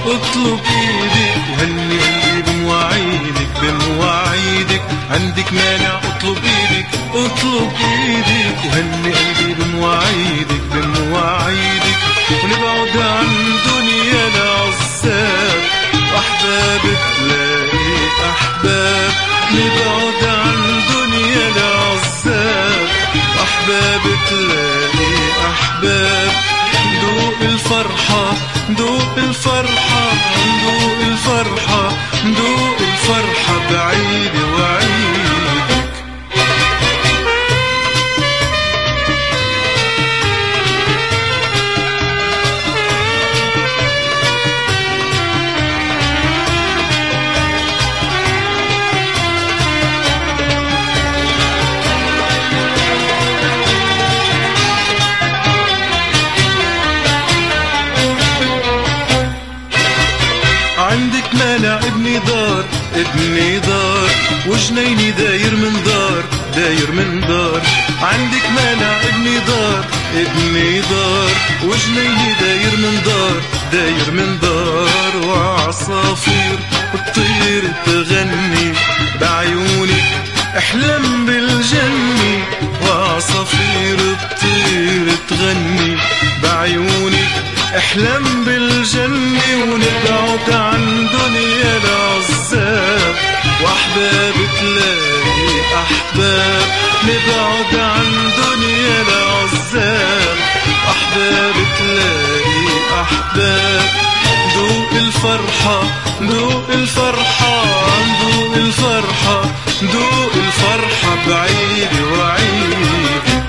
اطلب ايدك وهني قلبي بمواعيدك بمواعيدك عندك مانع اطلب ايدك اطلب ايدك وهني قلبي بمواعيدك بمواعيدك ونبعد عن دنيا العذاب واحباب تلاقي احباب نبعد عن دنيا العذاب احباب تلاقي احباب دوق الفرحة دوق الفرحة دوق الفرحة دوق الفرحة بعيد وعيدك عندك مانع ابني دار ابني دار وجنيني داير من دار داير من دار عندك مانع ابني دار ابني دار وجنيني داير من دار داير من دار وعصافير الطير تغني بعيونك احلم بالجنة وعصافير الطير تغني بعيونك احلم بالجنة ونبعد عن دنيا العذاب واحباب تلاقي احباب نبعد عن دنيا العذاب احباب تلاقي احباب دوق الفرحة دوق الفرحة دوق الفرحة دوق الفرحة بعيد وعيدك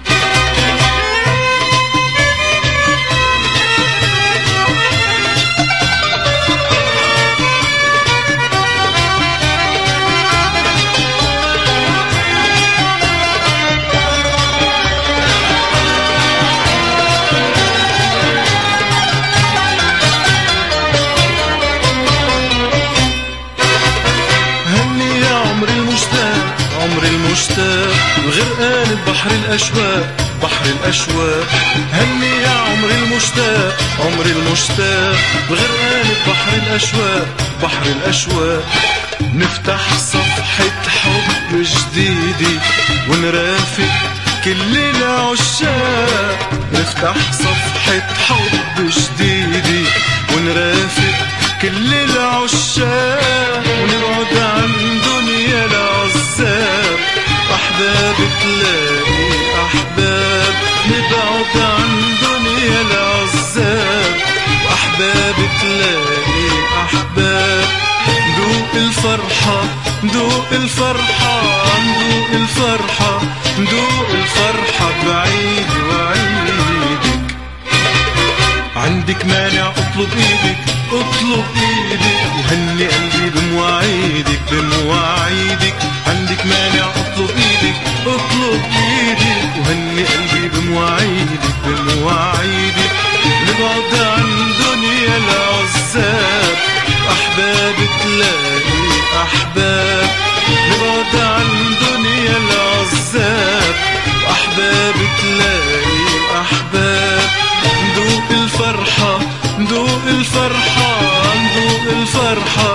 هني يا عمري المشتاق عمري المشتاق الغرقان ببحر الأشواق بحر الأشواق هني يا عمري المشتاق عمري المشتاق الغرقان ببحر الأشواق بحر الأشواق نفتح صفحة حب جديدة ونرافق كل العشاق نفتح صفحة حب جديدة ونرافق كل العشاق ونبعد عن دنيا العذاب أحباب تلاقي أحباب نبعد عن دنيا العذاب أحباب تلاقي أحباب دوق الفرحة دوق الفرحة دوق الفرحة دوق الفرحة بعيد وعيدك عندك مانع اطلب ايدك اطلب ايدك وهني قلبي بمواعيدك بمواعيدك عندك مانع اطلب ايدك اطلب ايدك وهني قلبي بمواعيدك بمواعيدك نبعد عن دنيا العذاب احباب تلاقي احباب نبعد عن دنيا العذاب احباب تلاقي احباب دوق الفرحة دوق الفرحة دوق الفرحة